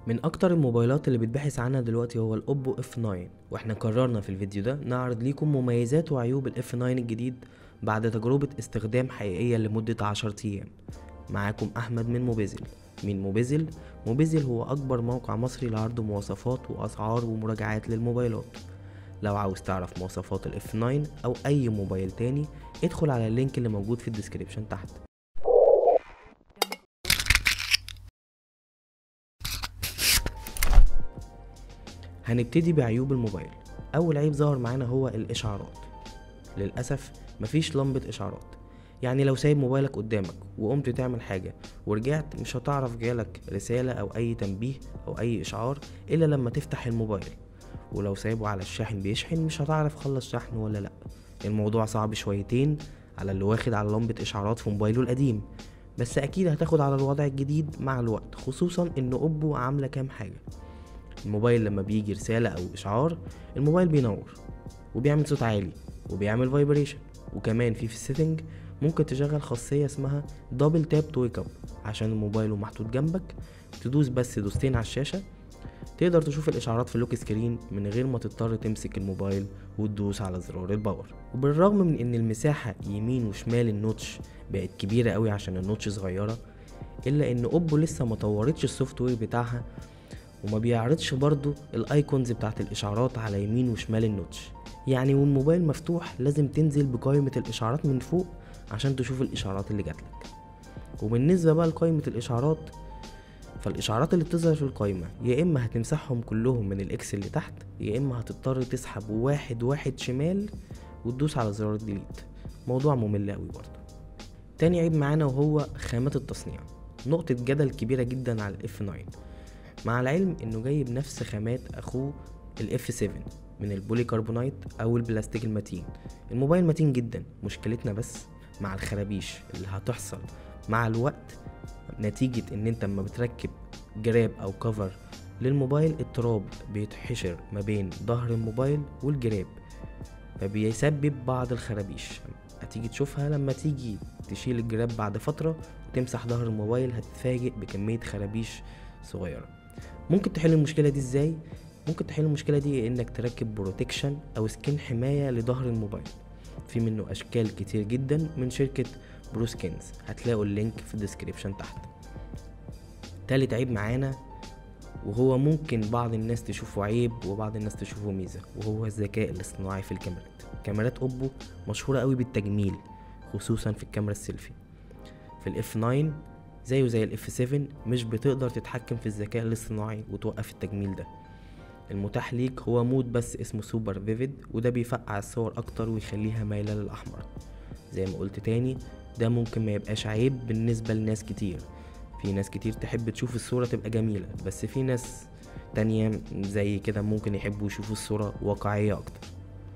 من اكتر الموبايلات اللي بتبحث عنها دلوقتي هو الاوبو اف 9 واحنا قررنا في الفيديو ده نعرض ليكم مميزات وعيوب الاف 9 الجديد بعد تجربة استخدام حقيقية لمدة 10 ايام معاكم احمد من موبيزل مين موبيزل؟ موبيزل هو اكبر موقع مصري لعرض مواصفات واسعار ومراجعات للموبايلات لو عاوز تعرف مواصفات الاف 9 او اي موبايل تاني ادخل على اللينك اللي موجود في الديسكريبشن تحت هنبتدي بعيوب الموبايل اول عيب ظهر معانا هو الاشعارات للاسف مفيش لمبة اشعارات يعني لو سايب موبايلك قدامك وقمت تعمل حاجة ورجعت مش هتعرف جالك رسالة او اي تنبيه او اي اشعار الا لما تفتح الموبايل ولو سايبه على الشاحن بيشحن مش هتعرف خلص شحن ولا لا الموضوع صعب شويتين على اللي واخد على لمبة اشعارات في موبايله القديم بس اكيد هتاخد على الوضع الجديد مع الوقت خصوصا ان اوبو عاملة كام حاجة الموبايل لما بيجي رسالة او اشعار الموبايل بينور وبيعمل صوت عالي وبيعمل فايبريشن وكمان في في السيتنج ممكن تشغل خاصية اسمها دبل تاب تو ويك اب عشان الموبايل محطوط جنبك تدوس بس دوستين على الشاشة تقدر تشوف الاشعارات في اللوك سكرين من غير ما تضطر تمسك الموبايل وتدوس على زرار الباور وبالرغم من ان المساحة يمين وشمال النوتش بقت كبيرة قوي عشان النوتش صغيرة الا ان اوبو لسه ما طورتش السوفت وير بتاعها وما بيعرضش برضو الايكونز بتاعت الاشعارات على يمين وشمال النوتش يعني والموبايل مفتوح لازم تنزل بقائمة الاشعارات من فوق عشان تشوف الاشعارات اللي جاتلك وبالنسبة بقى لقائمة الاشعارات فالاشعارات اللي بتظهر في القائمة يا اما هتمسحهم كلهم من الاكس اللي تحت يا اما هتضطر تسحب واحد واحد شمال وتدوس على زرار ديليت موضوع ممل قوي برضه تاني عيب معانا وهو خامات التصنيع نقطة جدل كبيرة جدا على الاف 9 مع العلم انه جاي بنفس خامات اخوه الاف 7 من البولي كربونايت او البلاستيك المتين الموبايل متين جدا مشكلتنا بس مع الخرابيش اللي هتحصل مع الوقت نتيجة ان انت اما بتركب جراب او كفر للموبايل التراب بيتحشر ما بين ظهر الموبايل والجراب فبيسبب بعض الخرابيش هتيجي تشوفها لما تيجي تشيل الجراب بعد فترة وتمسح ظهر الموبايل هتتفاجئ بكمية خرابيش صغيرة ممكن تحل المشكلة دي ازاي؟ ممكن تحل المشكلة دي انك تركب بروتكشن او سكين حماية لظهر الموبايل في منه اشكال كتير جدا من شركة بروسكينز هتلاقوا اللينك في الديسكريبشن تحت تالت عيب معانا وهو ممكن بعض الناس تشوفه عيب وبعض الناس تشوفه ميزة وهو الذكاء الاصطناعي في الكاميرات كاميرات اوبو مشهورة قوي بالتجميل خصوصا في الكاميرا السيلفي في الاف 9 زيه زي الاف 7 مش بتقدر تتحكم في الذكاء الاصطناعي وتوقف التجميل ده المتاح ليك هو مود بس اسمه سوبر فيفيد وده بيفقع الصور اكتر ويخليها مايلة للاحمر زي ما قلت تاني ده ممكن ما يبقاش عيب بالنسبة لناس كتير في ناس كتير تحب تشوف الصورة تبقى جميلة بس في ناس تانية زي كده ممكن يحبوا يشوفوا الصورة واقعية اكتر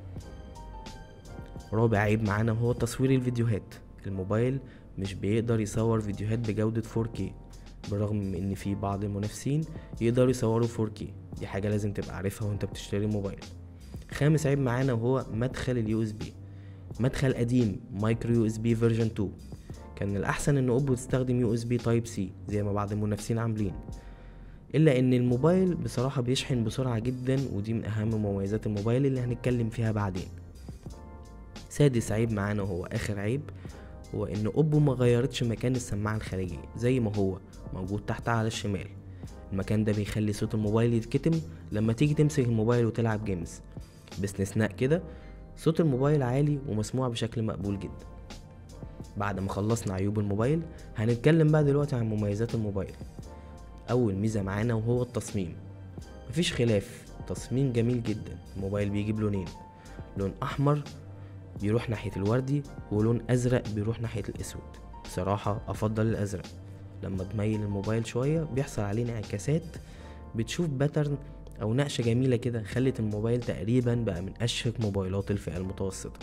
رابع عيب معانا هو تصوير الفيديوهات الموبايل مش بيقدر يصور فيديوهات بجودة 4K بالرغم من ان في بعض المنافسين يقدروا يصوروا 4K دي حاجة لازم تبقى عارفها وانت بتشتري موبايل خامس عيب معانا وهو مدخل اليو اس بي مدخل قديم مايكرو يو اس بي فيرجن 2 كان الاحسن ان اوبو تستخدم يو اس بي تايب سي زي ما بعض المنافسين عاملين الا ان الموبايل بصراحة بيشحن بسرعة جدا ودي من اهم مميزات الموبايل اللي هنتكلم فيها بعدين سادس عيب معانا وهو اخر عيب هو ان اوبو ما غيرتش مكان السماعة الخارجية زي ما هو موجود تحت على الشمال المكان ده بيخلي صوت الموبايل يتكتم لما تيجي تمسك الموبايل وتلعب جيمز باستثناء كده صوت الموبايل عالي ومسموع بشكل مقبول جدا بعد ما خلصنا عيوب الموبايل هنتكلم بقى دلوقتي عن مميزات الموبايل اول ميزة معانا وهو التصميم مفيش خلاف تصميم جميل جدا الموبايل بيجي بلونين لون احمر بيروح ناحية الوردي ولون ازرق بيروح ناحية الاسود بصراحة افضل الازرق لما تميل الموبايل شوية بيحصل عليه انعكاسات بتشوف باترن او نقشة جميلة كده خلت الموبايل تقريبا بقى من اشيك موبايلات الفئة المتوسطة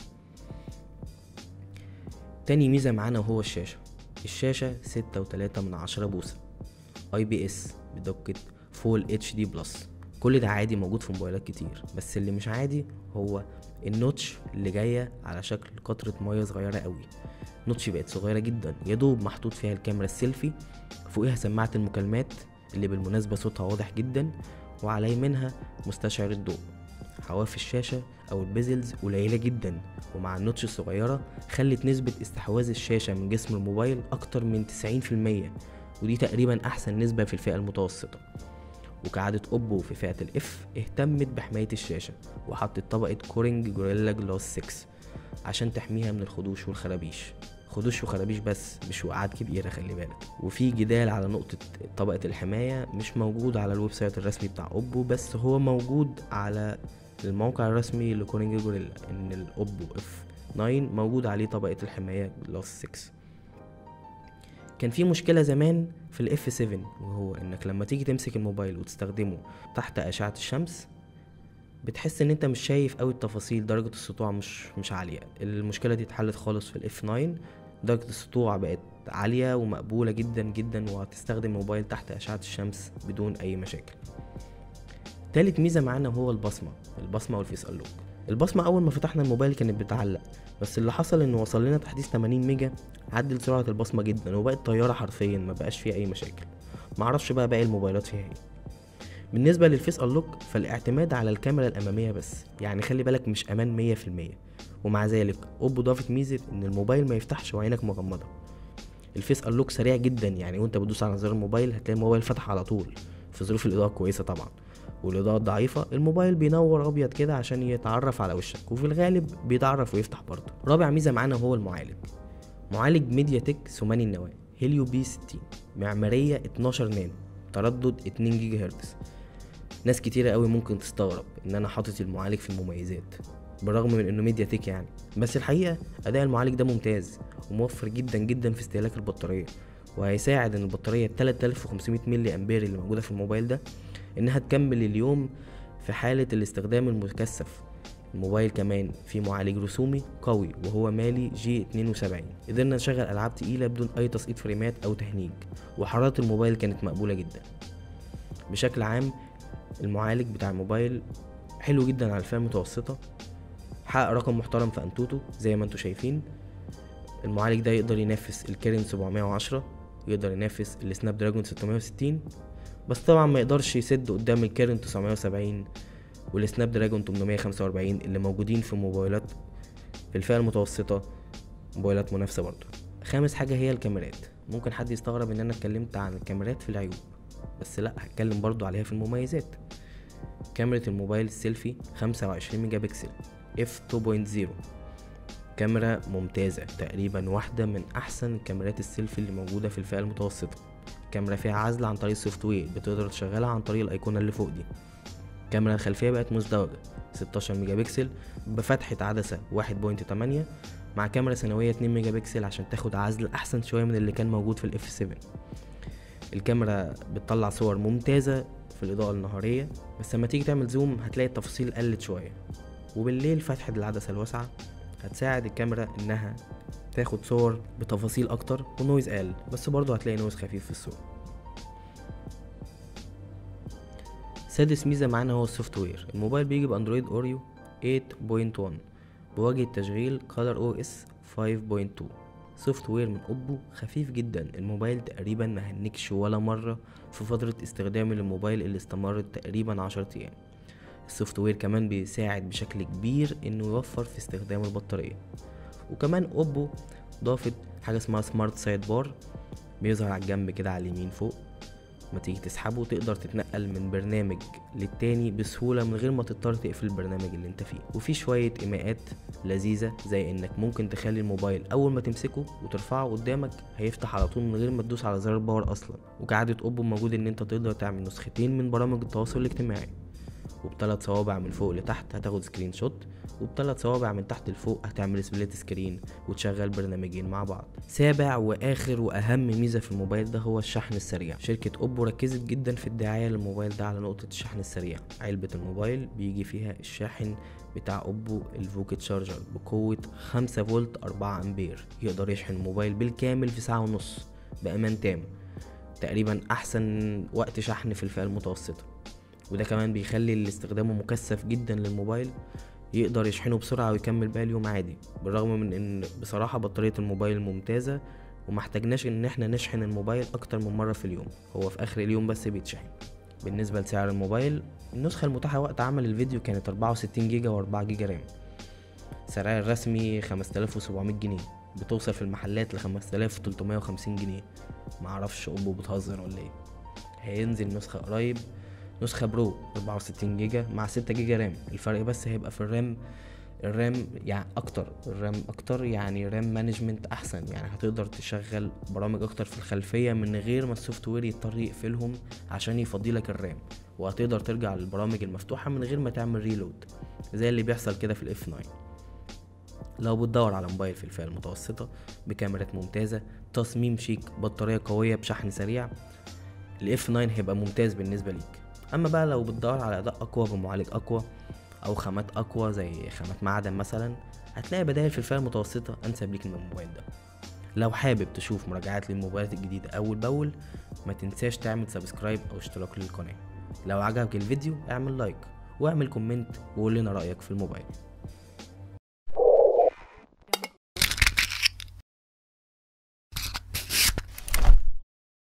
تاني ميزة معانا وهو الشاشة الشاشة ستة وتلاتة من عشرة بوصة اي بي اس بدقة فول اتش دي بلس كل ده عادي موجود في موبايلات كتير بس اللي مش عادي هو النوتش اللي جاية على شكل قطرة مية صغيرة قوي نوتش بقت صغيرة جدا يدوب محطوط فيها الكاميرا السيلفي فوقيها سماعة المكالمات اللي بالمناسبة صوتها واضح جدا وعلى يمينها مستشعر الضوء حواف الشاشة أو البيزلز قليلة جدا ومع النوتش الصغيرة خلت نسبة استحواذ الشاشة من جسم الموبايل أكتر من 90% ودي تقريبا أحسن نسبة في الفئة المتوسطة وكعادة أوبو في فئة الإف اهتمت بحماية الشاشة وحطت طبقة كورينج جوريلا جلاس 6 عشان تحميها من الخدوش والخرابيش خدوش وخرابيش بس مش وقعات كبيرة خلي بالك وفي جدال على نقطة طبقة الحماية مش موجود على الويب سايت الرسمي بتاع أوبو بس هو موجود على الموقع الرسمي لكورينج جوريلا إن الأوبو اف 9 موجود عليه طبقة الحماية جلاس 6 كان في مشكلة زمان في الاف 7 وهو انك لما تيجي تمسك الموبايل وتستخدمه تحت اشعة الشمس بتحس ان انت مش شايف قوي التفاصيل درجة السطوع مش مش عالية المشكلة دي اتحلت خالص في الاف 9 درجة السطوع بقت عالية ومقبولة جدا جدا وهتستخدم الموبايل تحت اشعة الشمس بدون اي مشاكل تالت ميزة معانا هو البصمة البصمة والفيس انلوك البصمة أول ما فتحنا الموبايل كانت بتعلق بس اللي حصل إنه وصل لنا تحديث 80 ميجا عدل سرعة البصمة جدا وبقت طيارة حرفيا ما بقاش فيها أي مشاكل معرفش بقى باقي الموبايلات فيها ايه بالنسبة للفيس انلوك فالاعتماد على الكاميرا الأمامية بس يعني خلي بالك مش أمان مية في المية ومع ذلك أوبو ضافت ميزة إن الموبايل ما يفتحش وعينك مغمضة الفيس انلوك سريع جدا يعني وانت بتدوس على زر الموبايل هتلاقي الموبايل فتح على طول في ظروف الإضاءة كويسة طبعا والإضاءة الضعيفة الموبايل بينور أبيض كده عشان يتعرف على وشك وفي الغالب بيتعرف ويفتح برضه رابع ميزة معانا هو المعالج معالج ميديا تك ثماني النواة هيليو بي 60 معمارية 12 نانو تردد 2 جيجا هرتز ناس كتيرة قوي ممكن تستغرب ان انا حاطط المعالج في المميزات بالرغم من انه ميديا تك يعني بس الحقيقة اداء المعالج ده ممتاز وموفر جدا جدا في استهلاك البطارية وهيساعد ان البطارية 3500 ملي امبير اللي موجودة في الموبايل ده انها تكمل اليوم في حالة الاستخدام المكثف الموبايل كمان فيه معالج رسومي قوي وهو مالي جي 72 قدرنا نشغل العاب تقيلة بدون اي تسقيط فريمات او تهنيج وحرارة الموبايل كانت مقبولة جدا بشكل عام المعالج بتاع الموبايل حلو جدا على الفئة المتوسطة حقق رقم محترم في انتوتو زي ما انتوا شايفين المعالج ده يقدر ينافس الكيرن 710 يقدر ينافس السناب دراجون 660 بس طبعا ما يقدرش يسد قدام الكيرن 970 والسناب دراجون 845 اللي موجودين في موبايلات في الفئة المتوسطة موبايلات منافسة برضو خامس حاجة هي الكاميرات ممكن حد يستغرب ان انا اتكلمت عن الكاميرات في العيوب بس لا هتكلم برضو عليها في المميزات كاميرا الموبايل السيلفي 25 ميجا بكسل اف 2.0 كاميرا ممتازة تقريبا واحدة من أحسن كاميرات السيلفي اللي موجودة في الفئة المتوسطة كاميرا فيها عزل عن طريق السوفت وير بتقدر تشغلها عن طريق الأيقونة اللي فوق دي الكاميرا الخلفية بقت مزدوجة 16 ميجا بكسل بفتحة عدسة 1.8 مع كاميرا ثانوية 2 ميجا بكسل عشان تاخد عزل أحسن شوية من اللي كان موجود في الاف 7 الكاميرا بتطلع صور ممتازة في الإضاءة النهارية بس لما تيجي تعمل زوم هتلاقي التفاصيل قلت شوية وبالليل فتحة العدسة الواسعة هتساعد الكاميرا إنها تاخد صور بتفاصيل أكتر ونويز أقل بس برضه هتلاقي نويز خفيف في الصورة سادس ميزة معانا هو السوفت وير الموبايل بيجي بأندرويد أوريو 8.1 بواجهة تشغيل كولر او اس 5.2 سوفت وير من اوبو خفيف جدا الموبايل تقريبا ما هنكش ولا مرة في فترة استخدامي للموبايل اللي استمرت تقريبا عشرة ايام السوفت وير كمان بيساعد بشكل كبير انه يوفر في استخدام البطارية وكمان اوبو ضافت حاجة اسمها سمارت سايد بار بيظهر على الجنب كده على اليمين فوق ما تيجي تسحبه تقدر تتنقل من برنامج للتاني بسهولة من غير ما تضطر تقفل البرنامج اللي انت فيه وفي شوية ايماءات لذيذة زي انك ممكن تخلي الموبايل اول ما تمسكه وترفعه قدامك هيفتح على طول من غير ما تدوس على زر الباور اصلا وكعادة اوبو موجود ان انت تقدر تعمل نسختين من برامج التواصل الاجتماعي وبثلاث صوابع من فوق لتحت هتاخد سكرين شوت وبثلاث صوابع من تحت لفوق هتعمل سبليت سكرين وتشغل برنامجين مع بعض سابع واخر واهم ميزه في الموبايل ده هو الشحن السريع شركه اوبو ركزت جدا في الدعايه للموبايل ده على نقطه الشحن السريع علبه الموبايل بيجي فيها الشاحن بتاع اوبو الفوكي تشارجر بقوه 5 فولت 4 امبير يقدر يشحن الموبايل بالكامل في ساعه ونص بامان تام تقريبا احسن وقت شحن في الفئه المتوسطه وده كمان بيخلي اللي استخدامه مكثف جدا للموبايل يقدر يشحنه بسرعة ويكمل باقي اليوم عادي بالرغم من ان بصراحة بطارية الموبايل ممتازة ومحتاجناش ان احنا نشحن الموبايل اكتر من مرة في اليوم هو في اخر اليوم بس بيتشحن بالنسبة لسعر الموبايل النسخة المتاحة وقت عمل الفيديو كانت 64 جيجا و4 جيجا رام سعرها الرسمي 5700 جنيه بتوصل في المحلات ل 5350 جنيه معرفش اوبو بتهزر ولا ايه هينزل نسخة قريب نسخة برو 64 جيجا مع 6 جيجا رام الفرق بس هيبقى في الرام الرام يعني اكتر الرام اكتر يعني رام مانجمنت احسن يعني هتقدر تشغل برامج اكتر في الخلفيه من غير ما السوفت وير يضطر يقفلهم عشان يفضي لك الرام وهتقدر ترجع للبرامج المفتوحه من غير ما تعمل ريلود زي اللي بيحصل كده في الاف 9 لو بتدور على موبايل في الفئة المتوسطة بكاميرات ممتازة تصميم شيك بطارية قوية بشحن سريع الاف 9 هيبقى ممتاز بالنسبة ليك اما بقى لو بتدور على اداء اقوى بمعالج اقوى او خامات اقوى زي خامات معدن مثلا هتلاقي بدائل في الفئة المتوسطة انسب ليك من الموبايل ده لو حابب تشوف مراجعات للموبايلات الجديدة اول باول ما تنساش تعمل سبسكرايب او اشتراك للقناة لو عجبك الفيديو اعمل لايك واعمل كومنت وقول لنا رأيك في الموبايل